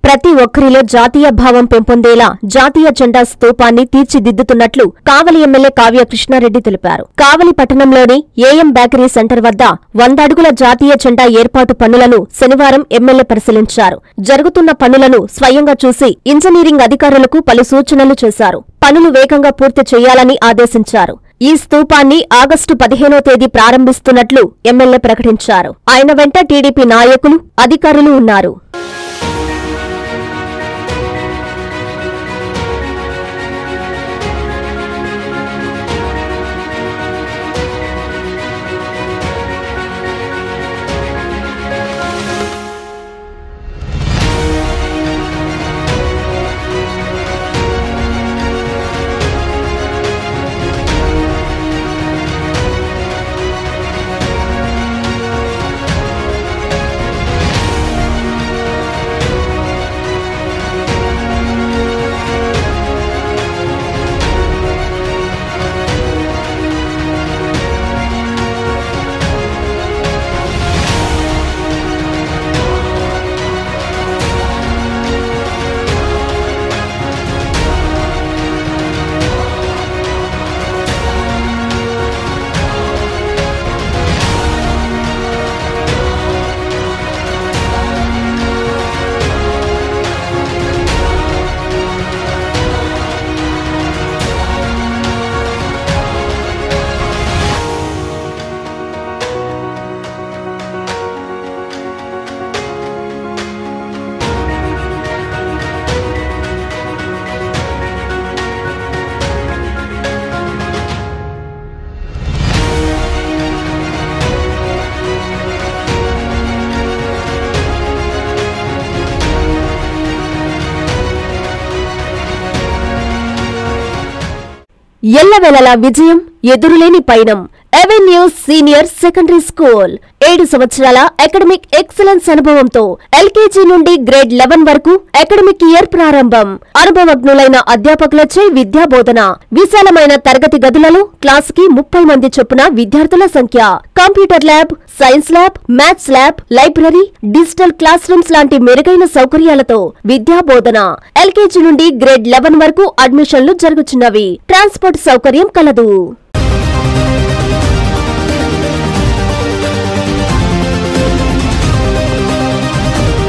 ప్రతి ఒక్కరిలో జాతీయ భావం పెంపొందేలా జాతీయ జెండా స్తూపాన్ని తీర్చిదిద్దుతున్నట్లు కావలి ఎమ్మెల్యే కావ్య కృష్ణారెడ్డి తెలిపారు కావలి పట్టణంలోని ఏఎం బేకరీ సెంటర్ వద్ద వంద అడుగుల జాతీయ జెండా ఏర్పాటు పనులను శనివారం ఎమ్మెల్యే పరిశీలించారు జరుగుతున్న పనులను స్వయంగా చూసి ఇంజనీరింగ్ అధికారులకు పలు సూచనలు చేశారు పనులు వేగంగా పూర్తి చేయాలని ఆదేశించారు ఈ స్తూపాన్ని ఆగస్టు పదిహేనో తేదీ ప్రారంభిస్తున్నట్లు ఎమ్మెల్యే ప్రకటించారు ఆయన వెంట టీడీపీ నాయకులు అధికారులు ఉన్నారు ఎల్లవెలలా విజయం ఎదురులేని పయనం ఎవెన్యూ సీనియర్ సెకండరీ స్కూల్ ఏడు సంవత్సరాల అకాడమిక్ ఎక్సలెన్స్ అనుభవంతో ఎల్కేజీ నుండి గ్రేడ్ లెవెన్ వరకు అకాడమిక్ ఇయర్ ప్రారంభం అనుభవజ్ఞులైన అధ్యాపకులచే విద్యా బోధన విశాలమైన తరగతి గదులలో క్లాస్ కి ముప్పై మంది చొప్పున విద్యార్థుల సంఖ్య computer lab science lab maths lab library digital classrooms లాంటి మెరుగైన సౌకర్యాలతో విద్యా బోధన ఎల్కేజీ నుండి గ్రేడ్ లెవెన్ వరకు అడ్మిషన్లు జరుగుతున్నవి ట్రాన్స్పోర్ట్ సౌకర్యం కలదు